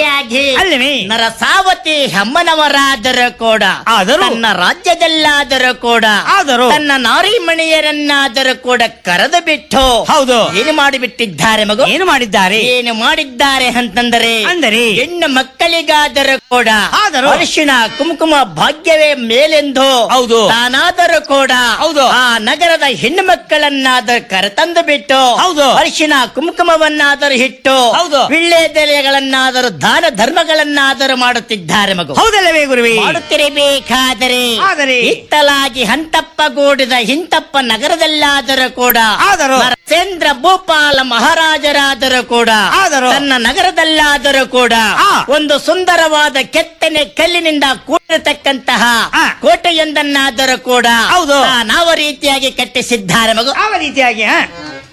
ರೀತಿಯಾಗಿ ಅಲ್ಲವೇ? ನರಸಾವತಿ ಹೆಮ್ಮನವರಾದರೂ ಕೂಡ ಆದರೂ? ತನ್ನ ರಾಜ್ಯದಲ್ಲಾದರೂ ಕೂಡ ಆದರೂ? ತನ್ನ ನಾರಿಮಣಿಯರನ್ನಾದರೂ ಕೂಡ ಕರೆದು ಬಿಟ್ಟು ಹೌದು. ಏನು ಮಾಡಿಬಿಟ್ಟಿದ್ದಾರೆ ಮಗು ಏನು ಮಾಡಿದ್ದಾರೆ ಏನು ಮಾಡಿದ್ದಾರೆ ಅಂತಂದರೆ ಅಂದರೆ? ಹೆಣ್ಣು ಮಕ್ಕಳಿಗಾದರೂ ಕೂಡ ಆದರೂ? ಅರಿಶಿಣ ಕುಂಕುಮ ಭಾಗ್ಯವೇ ಮೇಲೆಂದು ಹೌದು. ತಾನಾದರೂ ಕೂಡ ಹೌದು. ಆ ನಗರದ ಹೆಣ್ಣು ಮಕ್ಕಳನ್ನಾದರೂ ಕರೆತಂದು ಬಿಟ್ಟು ಹೌದು. ಅರಿಶಿಣ ಕುಂಕುಮವನ್ನಾದರೂ ಇಟ್ಟು ಹೌದು. ವಿಳ್ಳೆದೆಲೆಗಳನ್ನಾದರೂ ದಾನ ಧರ್ಮಗಳನ್ನಾದರೂ ಮಾಡುತ್ತಿದ್ದಾರೆ ಮಗು ಹೌದಲ್ಲವೇ ಗುರುವಿ ಮಾಡುತ್ತಿರಬೇಕಾದರೆ ಆದರೆ? ಇತ್ತಲಾಗಿ ಹಂತಪ್ಪಗೂಡಿದ ಹಿಂತಪ್ಪ ನಗರದಲ್ಲಾದರೂ ಕೂಡ ಆದರೂ? ನರಸೇಂದ್ರ ಭೂಪಾಲ ಮಹಾರಾಜರಾದರೂ ಕೂಡ ಆದರೂ? ತನ್ನ ನಗರದಲ್ಲಾದರೂ ಕೂಡ ಆ. ಒಂದು ಸುಂದರವಾದ ಕೆತ್ತನೆ ಕಲ್ಲಿನಿಂದ ಕೂಡಿರತಕ್ಕಂತಹ ಆ. ಕೋಟೆಯೊಂದನ್ನಾದರೂ ಕೂಡ ಹೌದು. ನಾವು ರೀತಿಯಾಗಿ ಕಟ್ಟಿಸಿದ್ದಾರೆ ಮಗು ಯಾವ ರೀತಿಯಾಗಿ ಆ?